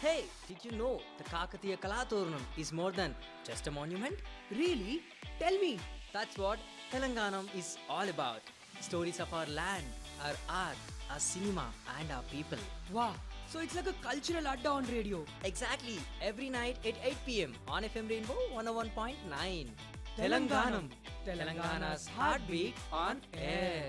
Hey, did you know the Kakatiya Kalaturnam is more than just a monument? Really? Tell me. That's what Telanganam is all about. Stories of our land, our art, our cinema, and our people. Wow. So it's like a cultural adda on radio. Exactly, every night at 8 pm on FM Rainbow 101.9. Telanganam. Telangana's heartbeat on air.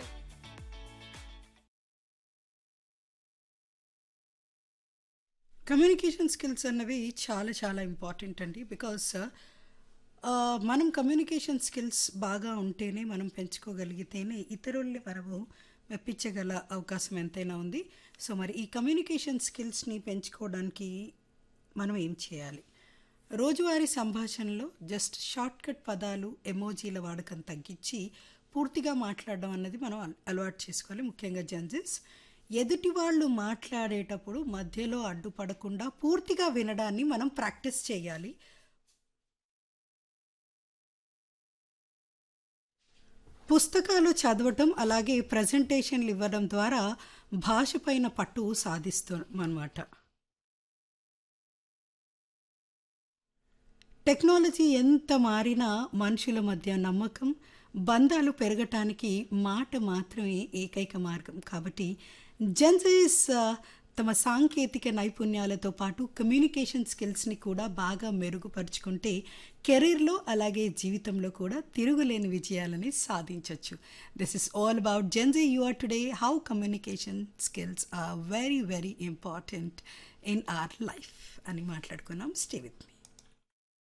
Communication skills అన్నవి చాలా చాలా important అండి because మనం communication skills బాగా ఉంటేనే మనం పెంచుకోగలిగితేనే ఇతరుల్ని మనము మెప్పించగల అవకాశం ఎంతైనా ఉంది సో మరి ఈ కమ్యూనికేషన్ స్కిల్స్ని పెంచుకోవడానికి మనం ఏం చేయాలి రోజువారీ సంభాషణలో జస్ట్ షార్ట్కట్ పదాలు ఎమోజీల వాడకం తగ్గించి పూర్తిగా మాట్లాడడం అన్నది మనం అల- అలవాటు చేసుకోవాలి ముఖ్యంగా జెన్జెస్ ఎదుటి వాళ్ళు మాట్లాడేటప్పుడు మధ్యలో అడ్డుపడకుండా పూర్తిగా వినడాన్ని మనం ప్రాక్టీస్ చేయాలి పుస్తకాలు చదవటం అలాగే ప్రజెంటేషన్లు ఇవ్వడం ద్వారా భాష పైన పట్టు సాధిస్తాం అన్నమాట టెక్నాలజీ ఎంత మారినా మనుషుల మధ్య నమ్మకం బంధాలు పెరగటానికి మాట మాత్రమే ఏకైక మార్గం కాబట్టి జెన్సీస్ తమ సాంకేతిక నైపుణ్యాలతో పాటు కమ్యూనికేషన్ స్కిల్స్ని కూడా బాగా మెరుగుపరుచుకుంటే కెరీర్లో అలాగే జీవితంలో కూడా తిరుగులేని విజయాలని సాధించవచ్చు this is all about Gen Z you are today how communication skills are very very important in our life అని మాట్లాడుకున్నాం స్టే విత్ మీ